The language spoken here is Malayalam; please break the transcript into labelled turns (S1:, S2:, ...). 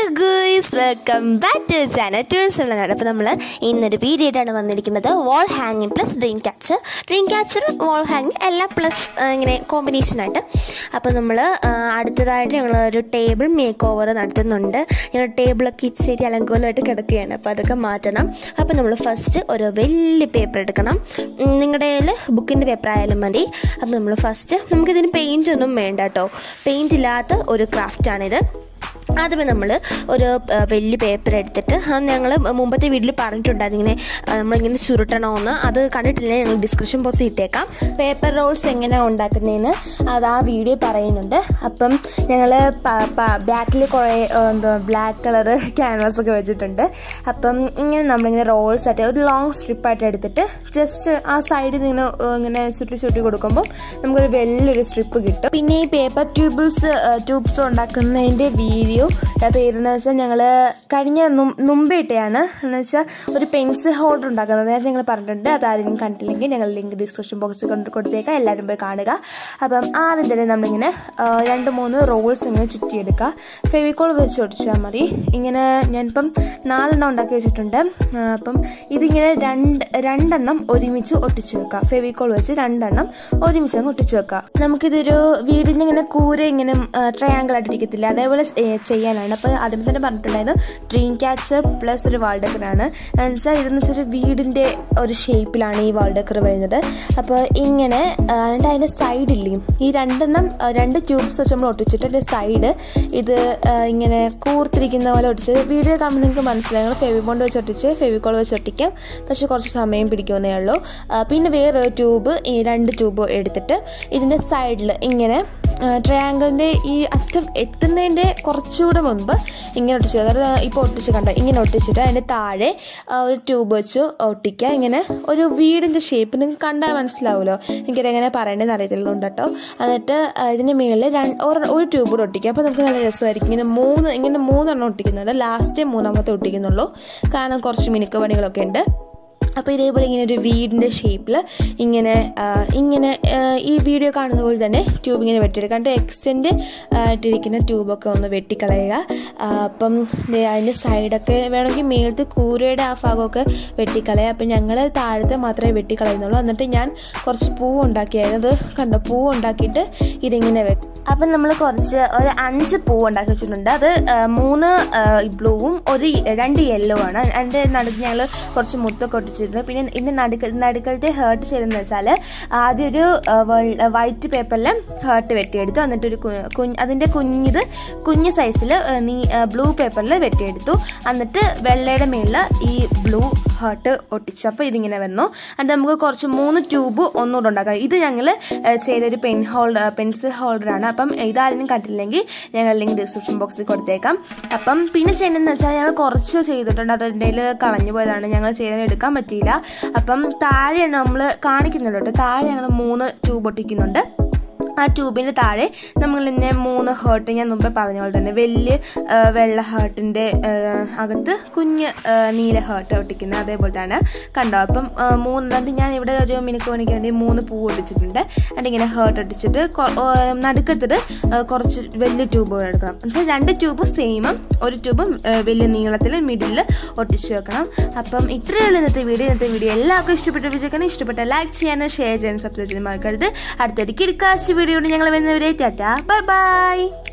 S1: guys welcome back to channel tools ഉള്ള നാട് അപ്പോൾ നമ്മൾ ഇന്നൊരു വീഡിയോ ആയിട്ടാണ് വന്നിരിക്കുന്നത് വാൾ ഹാങ്ങിങ് plus dream catcher dream catcher വാൾ ഹാങ്ങിങ് എല്ലാം പ്ലസ് ഇങ്ങനെ കോമ്പിനേഷനായിട്ട് അപ്പോൾ നമ്മൾ അടുത്തതായിട്ട് ഞങ്ങൾ ഒരു ടേബിൾ മേക്ക് ഓവർ നടത്തുന്നുണ്ട് ഞങ്ങൾ ടേബിളൊക്കെ ഇച്ചിരി അലങ്കോലമായിട്ട് കിടക്കുകയാണ് അപ്പോൾ അതൊക്കെ മാറ്റണം അപ്പോൾ നമ്മൾ ഫസ്റ്റ് ഒരു വലിയ പേപ്പർ എടുക്കണം ഉം, നിങ്ങളുടെ കയ്യിൽ ബുക്കിൻ്റെ പേപ്പർ ആയാലും മതി അപ്പോൾ നമ്മൾ ഫസ്റ്റ് നമുക്കിതിന് പെയിൻ്റ് ഒന്നും വേണ്ട കേട്ടോ പെയിൻ്റ് ഇല്ലാത്ത ഒരു ക്രാഫ്റ്റാണിത് ആദ്യമേ നമ്മൾ ഒരു ആ, വലിയ പേപ്പർ എടുത്തിട്ട് അത് ഞങ്ങൾ മുമ്പത്തെ വീട്ടിൽ പറഞ്ഞിട്ടുണ്ടായിരുന്നു ഇങ്ങനെ ആ, നമ്മളിങ്ങനെ ചുരുട്ടണമെന്ന് അത് കണ്ടിട്ടില്ലെങ്കിൽ ഞങ്ങൾ ഡിസ്ക്രിപ്ഷൻ ബോക്സ് ഇട്ടേക്കാം പേപ്പർ റോൾസ് എങ്ങനെ ഉണ്ടാക്കുന്നതെന്ന് അത് ആ വീഡിയോ പറയുന്നുണ്ട് അപ്പം ഞങ്ങൾ ബാക്കിൽ കുറേ ആ, എന്താ ബ്ലാക്ക് കളർ ക്യാൻവാസ് ഒക്കെ വെച്ചിട്ടുണ്ട് അപ്പം ഇങ്ങനെ നമ്മളിങ്ങനെ റോൾസ് ആയിട്ട് ഒരു ലോങ് സ്ട്രിപ്പായിട്ട് എടുത്തിട്ട് ജസ്റ്റ് ആ സൈഡിൽ നിന്ന് ഇങ്ങനെ ചുറ്റി ചുറ്റി കൊടുക്കുമ്പോൾ നമുക്കൊരു വലിയൊരു സ്ട്രിപ്പ് കിട്ടും പിന്നെ ഈ പേപ്പർ ട്യൂബിൾസ് ട്യൂബ്സ് ഉണ്ടാക്കുന്നതിൻ്റെ വീഡിയോ അത് ഏതെന്ന് വെച്ചാൽ ഞങ്ങൾ കഴിഞ്ഞ നും- മുമ്പേ ഇട്ടയാണ് എന്ന് വെച്ചാൽ ഒരു പെൻസിൽ ഹോൾഡർ ഉണ്ടാക്കുന്നത് നേരത്തെ ഞങ്ങൾ പറഞ്ഞിട്ടുണ്ട് അത് ആരെങ്കിലും കണ്ടില്ലെങ്കിൽ ഞങ്ങൾ ലിങ്ക് ഡിസ്ക്രിപ്ഷൻ ബോക്സിൽ കൊണ്ട് കൊടുത്തേക്കാം എല്ലാവരും പോയി കാണുക അപ്പം ആദ്യം തന്നെ നമ്മളിങ്ങനെ ആ, രണ്ട് മൂന്ന് റോൾസ് ഇങ്ങനെ ചുറ്റിയെടുക്കുക ഫെവിക്കോൾ വെച്ച് ഒട്ടിച്ചാൽ മതി ഇങ്ങനെ ഞാനിപ്പം നാലെണ്ണം ഉണ്ടാക്കി വെച്ചിട്ടുണ്ട് ആ, അപ്പം ഇതിങ്ങനെ രണ്ട് രണ്ടെണ്ണം ഒരുമിച്ച് ഒട്ടിച്ച് വെക്കുക ഫെവിക്കോൾ വെച്ച് രണ്ടെണ്ണം ഒരുമിച്ച് അങ്ങ് ഒട്ടിച്ച് വെക്കുക നമുക്കിതൊരു വീടിൻ്റെ ഇങ്ങനെ കൂര ഇങ്ങനെ ട്രയാങ്കിൾ ആയിട്ടിരിക്കത്തില്ല അതേപോലെ ഏ, ചെയ്യാനാണ് അപ്പോൾ ആദ്യം തന്നെ പറഞ്ഞിട്ടുണ്ടായിരുന്നു ഡ്രീം ക്യാച്ചർ പ്ലസ് ഒരു വാൾ ഡെക്കറാണ് എന്നുവെച്ചാൽ ഇതെന്ന് വെച്ചാൽ ഒരു വീടിൻ്റെ ഒരു ഷേപ്പിലാണ് ഈ വാൾ ഡെക്കർ വരുന്നത് അപ്പോൾ ഇങ്ങനെ ആ, എന്നിട്ട് അതിൻ്റെ സൈഡില്ലേ ഈ രണ്ടെണ്ണം ആ, രണ്ട് ട്യൂബ്സ് വെച്ച് നമ്മൾ ഒട്ടിച്ചിട്ട് അതിൻ്റെ സൈഡ് ഇത് ആ, ഇങ്ങനെ കൂർത്തിരിക്കുന്ന പോലെ ഒട്ടിച്ച് വീഡിയോ കാണുമ്പോൾ നിങ്ങൾക്ക് മനസ്സിലായി ഞങ്ങൾ ഫെവിബോണ്ട് വെച്ച് ഒട്ടിച്ച് ഫെവിക്കോൾ വെച്ച് ഒട്ടിക്കാം പക്ഷെ കുറച്ച് സമയം പിടിക്കുമെന്നേ ഉള്ളൂ ആ, പിന്നെ വേറൊരു ട്യൂബ് ഈ രണ്ട് ട്യൂബ് എടുത്തിട്ട് ഇതിൻ്റെ സൈഡിൽ ഇങ്ങനെ ട്രയാങ്കിളിൻ്റെ ഈ അറ്റം എത്തുന്നതിൻ്റെ കുറച്ചുകൂടെ മുൻപ് ഇങ്ങനെ ഒട്ടിച്ച് അതായത് ഇപ്പോൾ ഒട്ടിച്ച് കണ്ട ഇങ്ങനെ ഒട്ടിച്ചിട്ട് അതിൻ്റെ താഴെ ആ, ഒരു ട്യൂബ് വെച്ച് ഒട്ടിക്കുക ഇങ്ങനെ ഒരു വീടിൻ്റെ ഷേപ്പ് നിങ്ങൾക്ക് കണ്ടാൽ മനസ്സിലാവുമല്ലോ എനിക്കതെങ്ങനെ പറയേണ്ടതെന്ന് അറിയത്തില്ലുണ്ട് കേട്ടോ എന്നിട്ട് ആ, ഇതിൻ്റെ മുകളിൽ രണ്ട് ഒരു- ഒരു ട്യൂബ് കൂടെ ഒട്ടിക്കുക അപ്പോൾ നമുക്ക് നല്ല രസമായിരിക്കും ഇങ്ങനെ മൂന്ന് ഇങ്ങനെ മൂന്നെണ്ണം ഒട്ടിക്കുന്നുണ്ട് ലാസ്റ്റ് മൂന്നാമത്തെ ഒട്ടിക്കുന്നുള്ളൂ കാരണം കുറച്ച് മിനുക്ക് പണികളൊക്കെ ഉണ്ട് അപ്പോൾ ഇതേപോലെ ഇങ്ങനെ ഒരു വീടിൻ്റെ ഷേപ്പിൽ ഇങ്ങനെ ആ, ഇങ്ങനെ ആ, ഈ വീഡിയോ കാണുന്ന പോലെ തന്നെ ട്യൂബ് ഇങ്ങനെ വെട്ടിയെടുക്കുക എന്നിട്ട് എക്സ്റ്റെൻഡ് ആയിട്ടിരിക്കുന്ന ട്യൂബൊക്കെ ഒന്ന് വെട്ടിക്കളയുക ആ, അപ്പം ദേ അതിൻ്റെ സൈഡൊക്കെ വേണമെങ്കിൽ മേളത്തെ കൂരയുടെ ആ ഭാഗമൊക്കെ വെട്ടിക്കളയുക അപ്പം ഞങ്ങൾ താഴത്തെ മാത്രമേ വെട്ടിക്കളയുന്നുള്ളൂ എന്നിട്ട് ഞാൻ കുറച്ച് പൂവ് ഉണ്ടാക്കിയായിരുന്നു അത് കണ്ടോ പൂവ് ഉണ്ടാക്കിയിട്ട് ഇതിങ്ങനെ വെക്കും അപ്പം നമ്മൾ കുറച്ച് ഒരു അഞ്ച് പൂവ് ഉണ്ടാക്കി വെച്ചിട്ടുണ്ട് അത് ആ, മൂന്ന് ബ്ലൂവും ഒരു രണ്ട് യെല്ലോ ആണ് അതിൻ്റെ നടുക്ക് ഞങ്ങൾ കുറച്ച് മുത്തൊക്കെ ഒട്ടിച്ചിട്ടുണ്ട് പിന്നെ ഇതിൻ്റെ നടുക്ക നടുക്കളത്തെ ഹേർട്ട് ചെയ്തെന്ന് വെച്ചാൽ ആദ്യം ഒരു വൈറ്റ് പേപ്പറിൽ ഹേർട്ട് വെട്ടിയെടുത്തു എന്നിട്ട് ഒരു കു- കുഞ്ഞ് അതിൻ്റെ കുഞ്ഞിത് കുഞ്ഞ് സൈസിൽ നീ ബ്ലൂ പേപ്പറിൽ വെട്ടിയെടുത്തു എന്നിട്ട് വെള്ളയുടെ മേളിൽ ഈ ബ്ലൂ ഹേർട്ട് ഒട്ടിച്ചു അപ്പോൾ ഇതിങ്ങനെ വന്നു എന്നിട്ട് നമുക്ക് കുറച്ച് മൂന്ന് ട്യൂബ് ഒന്നുകൂടെ ഉണ്ടാക്കാം ഇത് ഞങ്ങൾ ചെയ്തൊരു പെൻ ഹോൾഡർ പെൻസിൽ ഹോൾഡറാണ് അപ്പം ഇതാരെങ്കിലും കണ്ടില്ലെങ്കിൽ ഞങ്ങൾ ലിങ്ക് ഡിസ്ക്രിപ്ഷൻ ബോക്സിൽ കൊടുത്തേക്കാം അപ്പം പിന്നെ ചെയ്യേണ്ടതെന്ന് വെച്ചാൽ ഞങ്ങൾ കുറച്ച് ചെയ്തിട്ടുണ്ട് അതിൻ്റെ കളഞ്ഞു പോയതാണ് ഞങ്ങൾ ചെയ്താൽ എടുക്കാൻ പറ്റിയില്ല അപ്പം താഴെയാണ് നമ്മൾ കാണിക്കുന്നുണ്ട് കേട്ടോ താഴെ ഞങ്ങൾ മൂന്ന് ട്യൂബ് ഒട്ടിക്കുന്നുണ്ട് ആ ട്യൂബിൻ്റെ താഴെ നമ്മൾ തന്നെ മൂന്ന് ഹേർട്ട് ഞാൻ മുമ്പേ പറഞ്ഞ പോലെ തന്നെ വലിയ ആ, വെള്ള ഹേർട്ടിൻ്റെ അകത്ത് കുഞ്ഞ് ആ, നീല ഹേർട്ട് ഒട്ടിക്കുന്ന അതേപോലെ തന്നെ കണ്ടോ അപ്പം ആ, മൂന്ന് എന്നിട്ട് ഞാൻ ഇവിടെ ഒരു മിനുക്ക് മണിക്ക് വേണ്ടി മൂന്ന് പൂ ഒട്ടിച്ചിട്ടുണ്ട് എന്നിട്ട് ഇങ്ങനെ ഹേർട്ട് ഒട്ടിച്ചിട്ട് കൊ- ആ, നടുക്കത്തത് ആ, കുറച്ച് വലിയ ട്യൂബുകൾ എടുക്കണം എന്നുവെച്ചാൽ രണ്ട് ട്യൂബ് സെയിമും ഒരു ട്യൂബും വലിയ നീളത്തിൽ മിഡിൽ ഒട്ടിച്ച് വെക്കണം അപ്പം ഇത്രയേ ഉള്ളൂ ഇന്നത്തെ വീഡിയോ ഇന്നത്തെ വീഡിയോ എല്ലാവർക്കും ഇഷ്ടപ്പെട്ട വിജയിക്കണം ഇഷ്ടപ്പെട്ട ലൈക്ക് ചെയ്യാനും ഷെയർ ചെയ്യാനും സബ്സ്ക്രൈബ് ചെയ്യാൻ മറക്കരുത് അടുത്തൊരു കിടക്കാസ്റ്റ് വീഡിയോ ഞങ്ങൾ വരുന്നവരെ ടാറ്റ ബൈ ബൈ